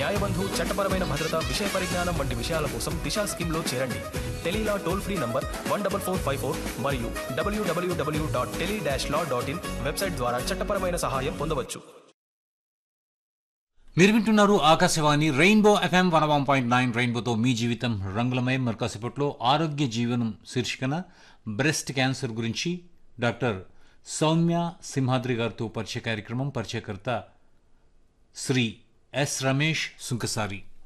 న్యాయబంధు చట్టపరమైన భద్రత విషయ పరిజ్ఞానం వంటి విషయాల కోసం దిశా స్కీమ్లో చేరండి tele law toll free number one double four five four మరియు డబ్ల్యూడబ్ల్యూడబ్ల్యూ dot tele dash law dot in website ద్వారా చట్టపరమైన సహాయం పొందవచ్చు మీరు వింటున్నారు Akashvani rainbow FM one one point nine రెయిన్బోతో మీ జీవితం రంగులమయం మరి కాసేపట్లో ఆరోగ్య జీవనం శీర్షికన బ్రెస్ట్ క్యాన్సర్ గురించి డాక్టర్ సౌమ్య సింహాద్రి గారితో పరిచయ కార్యక్రమం పరిచయకర్త శ్రీ ఎస్ రమేష్ సుంకసారి